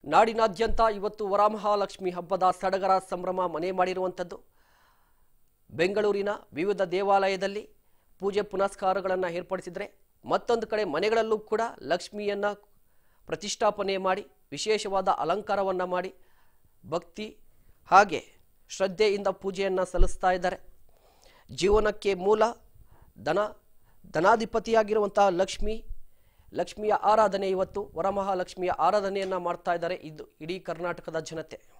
ನಾಡಿನಾದ್ಯಂತ ಇವತ್ತು ವರಮಹಾಲಕ್ಷ್ಮಿ ಹಬ್ಬದ ಸಡಗರ ಸಂಭ್ರಮ ಮನೆ ಮಾಡಿರುವಂಥದ್ದು ಬೆಂಗಳೂರಿನ ವಿವಿಧ ದೇವಾಲಯದಲ್ಲಿ ಪೂಜೆ ಪುನಸ್ಕಾರಗಳನ್ನು ಏರ್ಪಡಿಸಿದರೆ ಮತ್ತೊಂದು ಕಡೆ ಮನೆಗಳಲ್ಲೂ ಕೂಡ ಲಕ್ಷ್ಮಿಯನ್ನು ಪ್ರತಿಷ್ಠಾಪನೆ ಮಾಡಿ ವಿಶೇಷವಾದ ಅಲಂಕಾರವನ್ನು ಮಾಡಿ ಭಕ್ತಿ ಹಾಗೆ ಶ್ರದ್ಧೆಯಿಂದ ಪೂಜೆಯನ್ನು ಸಲ್ಲಿಸ್ತಾ ಇದ್ದಾರೆ ಜೀವನಕ್ಕೆ ಮೂಲ ಧನ ಧನಾಧಿಪತಿಯಾಗಿರುವಂತಹ ಲಕ್ಷ್ಮಿ ಲಕ್ಷ್ಮಿಯ ಆರಾಧನೆ ಇವತ್ತು ವರಮಹಾಲಕ್ಷ್ಮಿಯ ಆರಾಧನೆಯನ್ನು ಮಾಡ್ತಾ ಇದ್ದಾರೆ ಇದು ಇಡೀ ಕರ್ನಾಟಕದ ಜನತೆ